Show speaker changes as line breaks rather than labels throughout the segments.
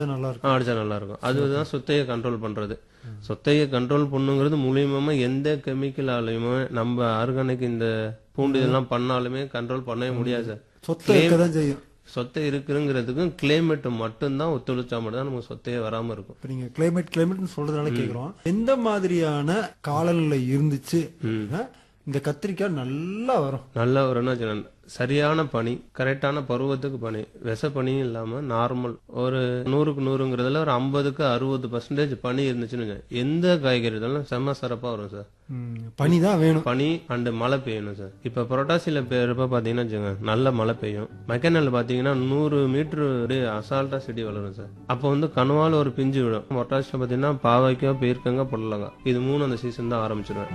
அது நல்லா இருக்கும்
அடிச்சா நல்லா இருக்கும் அதுதான் சொத்தையை கண்ட்ரோல் பண்றது சொத்தையை கண்ட்ரோல் பண்ணுங்கிறது மூலியமா எந்த கெமிக்கலாலையுமே நம்ம ஆர்கானிக் இந்த பூண்டு இதெல்லாம் பண்ணாலுமே கண்ட்ரோல் பண்ணவே முடியாது சார்
சொத்தை இருக்க தான் செய்யும்
சொத்தை இருக்குங்கிறதுக்கும் கிளைமேட் மட்டும்தான் ஒத்துழைச்சா மட்டும்தான் நமக்கு சொத்தையே வராம இருக்கும்
இப்ப நீங்க கிளைமேட் கிளைமேட்னு சொல்றதுனால கேக்குறோம் எந்த மாதிரியான காலநிலை இருந்துச்சு அப்படின்னா இந்த கத்திரிக்காய் நல்லா வரும்
நல்ல ஒரு என்ன சொல்றது, சரியான பனி கரெக்டான பருவத்துக்கு பனி விச பனியும் இல்லாம நார்மல் ஒரு நூறுக்கு நூறுங்கிறதுல ஒரு ஐம்பதுக்கு அறுபது பர்சன்டேஜ் பனி இருந்துச்சுன்னு வச்சுக்கோங்க. எந்த காய்கறி இருந்தாலும் செம்ம சிறப்பா வரும் சார்
ம், பனி தான் வேணும்
பனி அண்ட் மழை பெய்யணும் சார் இப்ப புரட்டாசியில பெய்யறப்ப பாத்தீங்கன்னா வச்சுக்கோங்க, நல்ல மழை பெய்யும் மெக்கனல் பாத்தீங்கன்னா நூறு மீட்டர் அப்படியே அசால்ட்டா செடி வளரும் சார் அப்போ வந்து கணுவால ஒரு பிஞ்சு விடும் புரட்டாசியில பாத்தீங்கன்னா பாவைக்கா பீர்க்கங்க புடலங்க இது மூணு அந்த சீசன் தான் ஆரம்பிச்சிடுவேன்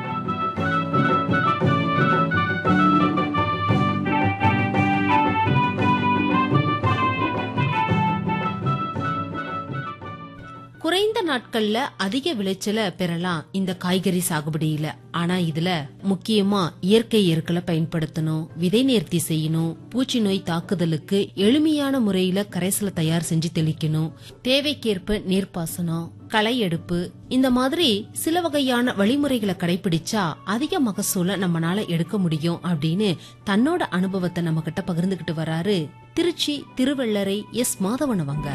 குறைந்த நாட்கள்ல அதிக விளைச்சலை பெறலாம் இந்த காய்கறி சாகுபடியில ஆனா இதுல முக்கியமா இயற்கை எருக்களை பயன்படுத்தணும் விதை நேர்த்தி செய்யணும் பூச்சி நோய் தாக்குதலுக்கு எளிமையான முறையில கரைசலை தயார் செஞ்சு தெளிக்கணும் தேவைக்கேற்ப நீர்ப்பாசனம் களை எடுப்பு இந்த மாதிரி சில வகையான வழிமுறைகளை கடைபிடிச்சா அதிக மகசூலை நம்மனால எடுக்க முடியும் அப்படின்னு தன்னோட அனுபவத்தை நம்ம கிட்ட பகிர்ந்துகிட்டு வராரு திருச்சி திருவள்ளரை எஸ் மாதவன் அவங்க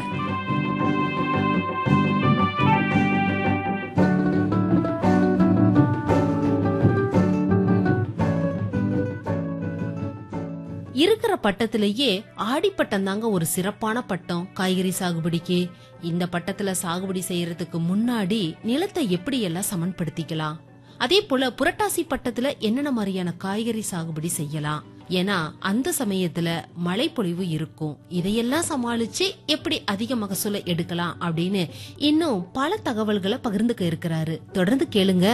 இருக்கிற பட்டத்திலேயே ஆடிப்பட்டம் தாங்க ஒரு சிறப்பான பட்டம் காய்கறி சாகுபடிக்கு இந்த பட்டத்துல சாகுபடி செய்யறதுக்கு முன்னாடி நிலத்தை எப்படி எல்லாம் சமன்படுத்திக்கலாம் அதே போல புரட்டாசி பட்டத்துல என்னென்ன மாதிரியான காய்கறி சாகுபடி செய்யலாம் ஏன்னா அந்த சமயத்துல மழைப்பொழிவு இருக்கும் இதையெல்லாம் சமாளிச்சு எப்படி அதிக மகசூலை எடுக்கலாம் அப்படின்னு இன்னும் பல தகவல்களை பகிர்ந்துக்க இருக்கிறாரு தொடர்ந்து கேளுங்க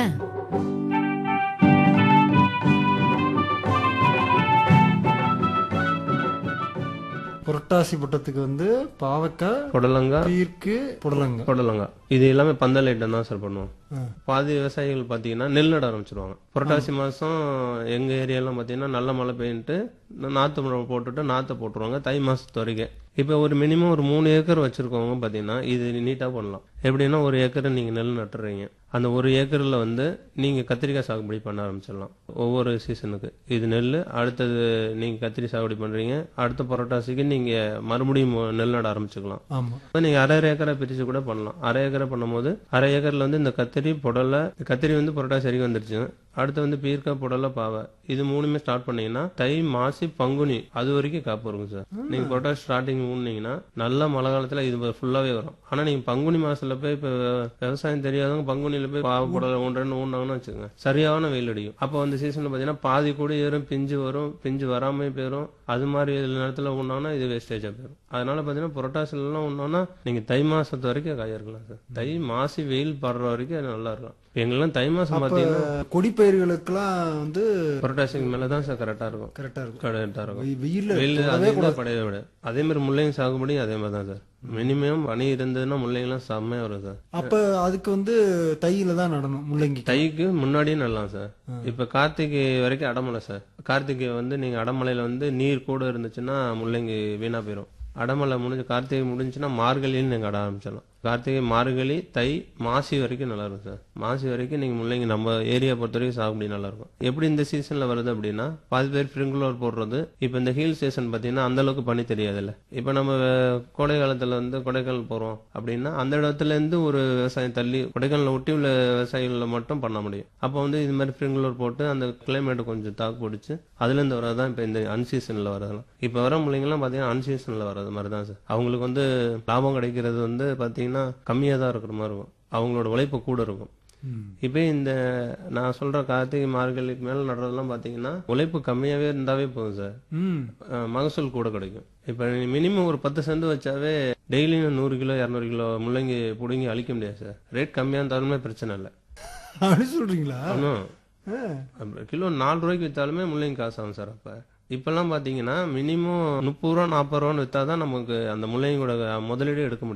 புரட்டாசி பட்டத்துக்கு வந்து பாவக்காய்
புடலங்கா
பீர்க்கு புடலங்க
புடலங்கா இது எல்லாமே பந்தல் ஐட்டம் தான் சார் பண்ணுவோம்
ஆ.
பாதி விவசாயிகள் பாத்தீங்கன்னா நெல் நட ஆரம்பிச்சிருவாங்க புரட்டாசி மாசம் எங்க ஏரியாலாம் பாத்தீங்கன்னா நல்ல மழை பெய்யிட்டு நாத்து மரம் போட்டுட்டு நாத்தை போட்டுருவாங்க தை மாசத்து வரைக்கும் இப்ப ஒரு மினிமம் ஒரு மூணு ஏக்கர் வச்சிருக்கவங்க பாத்தீங்கன்னா இது நீட்டா பண்ணலாம் எப்படின்னா ஒரு ஏக்கர் நீங்க நெல் நட்டுறீங்க அந்த ஒரு ஏக்கர்ல வந்து நீங்க கத்திரிக்காய் சாகுபடி பண்ண ஆரம்பிச்சிடலாம் ஒவ்வொரு சீசனுக்கு இது நெல் அடுத்தது நீங்க கத்திரி சாகுபடி பண்றீங்க அடுத்த புரட்டாசிக்கு நீங்க மறுபடியும் நெல் நட ஆரம்பிச்சுக்கலாம்
ஆமா
இப்ப நீங்க அரை அரை ஏக்கரா பிரிச்சு கூட பண்ணலாம் அரை ஏக்கரை பண்ணும்போது அரை ஏக்கர்ல வந்து இந்த கத்திரி புடலை கத்திரி வந்து புரட்டாசி வரைக்கும் வந்துருச்சு அடுத்து வந்து பீர்க்காய் புடலை பாவை இது மூணுமே ஸ்டார்ட் பண்ணீங்கன்னா தை மாசி பங்குனி அது வரைக்கும் காப்பு இருக்கும் சார் நீங்க புரட்டாசி ஸ்டார்டிங் ஊன்னீங்கன்னா நல்ல மழை காலத்துல இது ஃபுல்லாவே வரும் ஆனா நீங்க பங்குனி மாசத்துல போய் இப்ப விவசாயம் தெரியாதவங்க பங்குனியில போய் பாவை புடலை ஒன்று ஊன்னாங்கன்னு வச்சுக்கோங்க சரியான வெயில் அடிக்கும் அப்போ அந்த சீசன்ல பாத்தீங்கன்னா பாதி கூட ஏறும் பிஞ்சு வரும் பிஞ்சு வராம போயிடும் அது மாதிரி நேரத்துல ஊன்னாங்கன்னா இது வேஸ்டேஜா போயிடும் அதனால பாத்தீங்கன்னா புரட்டாசில எல்லாம் ஒன்னோன்னா நீங்க தை மாசத்து வரைக்கும் காய இருக்கலாம் சார் தை மாசி வெயில் படுற வரைக்கும் அது நல்லா இருக்கும் எங்கெல்லாம் தை மாசம் பாத்தீங்கன்னா
கொடி பயிர்களுக்கெல்லாம் வந்து
புரட்டாசிக்கு மேலதான் சார் கரெக்டா இருக்கும்
கரெக்டா இருக்கும்
கரெக்டா இருக்கும்
வெய்- வெயில்ல
வெயில்
தொடவே
அதே
கூடாது.
தான் படையதை விட அதே மாதிரி முள்ளைங்க சாகுபடி அதே மாதிரி தான் சார் மினிமம் பனி இருந்ததுன்னா முள்ளைங்கலாம் செம்மையா வரும் சார்
அப்ப அதுக்கு வந்து தையில தான் நடணும் முள்ளங்கி
தைக்கு முன்னாடியே நடலாம் சார் இப்ப கார்த்திகை வரைக்கும் அடமலை சார் கார்த்திகை வந்து நீங்க அடமலையில வந்து நீர் கூட இருந்துச்சுன்னா முள்ளங்கி வீணா போயிடும் அடமலை முடிஞ்சு கார்த்திகை முடிஞ்சுன்னா மார்கழின்னு நீங்க அட ஆரம்பிச்சிடலாம் கார்த்திகை மார்கழி தை மாசி வரைக்கும் நல்லா இருக்கும் சார் மாசி வரைக்கும் நீங்க முள்ளங்கி நம்ம ஏரியா பொறுத்த வரைக்கும் சாகுபடி நல்லா இருக்கும் எப்படி இந்த சீசன்ல வருது அப்படின்னா பாதி பேர் ஸ்ப்ரிங்குலர் போடுறது இப்ப இந்த ஹில் ஸ்டேஷன் பாத்தீங்கன்னா அந்த அளவுக்கு பனி தெரியாதுல்ல இப்ப நம்ம அஹ், கோடை காலத்துல வந்து கொடைக்கானல் போறோம் அப்படின்னா அந்த இடத்துல இருந்து ஒரு விவசாயம் தள்ளி கொடைக்கானல ஒட்டி உள்ள விவசாயிகளை மட்டும் பண்ண முடியும் அப்போ வந்து இது மாதிரி ஸ்ப்ரிங்குலர் போட்டு அந்த கிளைமேட் கொஞ்சம் தாக்கு பிடிச்சு அதுல இருந்து வரதான் இப்ப இந்த அன்சீசன்ல வரதெல்லாம் இப்ப வர முள்ளைங்கலாம் பாத்தீங்கன்னா அன்சீசன்ல வர்றது மாதிரி தான் சார் அவங்களுக்கு வந்து லாபம் கிடைக்கிறது வந்து பாத்தீங்கன்னா கம்மியா தான் இருக்கிற மாதிரி இருக்கும் அவங்களோட உழைப்பு கூட இருக்கும்
ம்.
இப்போ இந்த நான் சொல்ற கார்த்திகை மார்கழிக்கு மேல நடுறதெல்லாம் பாத்தீங்கன்னா உழைப்பு கம்மியாவே இருந்தாவே போதும் சார்
ம்
அஹ் மகசூல் கூட கிடைக்கும் இப்போ மினிமம் ஒரு பத்து சென்ட் வச்சாவே டெய்லியும் நூறு கிலோ இரநூறு கிலோ முள்ளங்கி பிடுங்கி அழிக்க முடியாது சார் ரேட் கம்மியாக இருந்தாலுமே பிரச்சனை இல்லை
அப்படி சொல்றீங்களா
இன்னும்
ஆ.
கிலோ நாலு ரூபாய்க்கு வித்தாலுமே முள்ளங்கி காசு ஆகும் சார் அப்போ இப்பெல்லாம் பார்த்தீங்கன்னா மினிமம் முப்பது ரூபா நாற்பது ரூபான்னு விற்றா தான் நமக்கு அந்த முள்ளங்கியோட முதலீடு எடுக்க முடியும்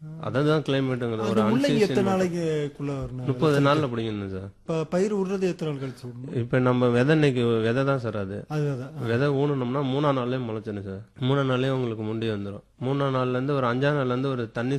அதான் கிளைமேட்டுங்கிறது ஒரு
அந்த முள்ளங்கி எத்தனை
அன்சீசன்
நாளைக்குள்ள வரணும்
முப்பது நாள்ல பிடிக்கணும் சார்
இப்ப பயிர் விடுறது எத்தனை நாள் கழிச்சு விடணும்
இப்ப நம்ம விதை இன்னைக்கு விதை தான் சார் அது
அது அதான்
விதை ஊனணும்னா மூணாம் நாள்லயே முளைச்சிடும் சார் மூணாம் நாள்லயே உங்களுக்கு முண்டி வந்துடும் மூணாம் நாள்ல இருந்து ஒரு அஞ்சாம் நாள்ல இருந்து ஒரு தண்ணி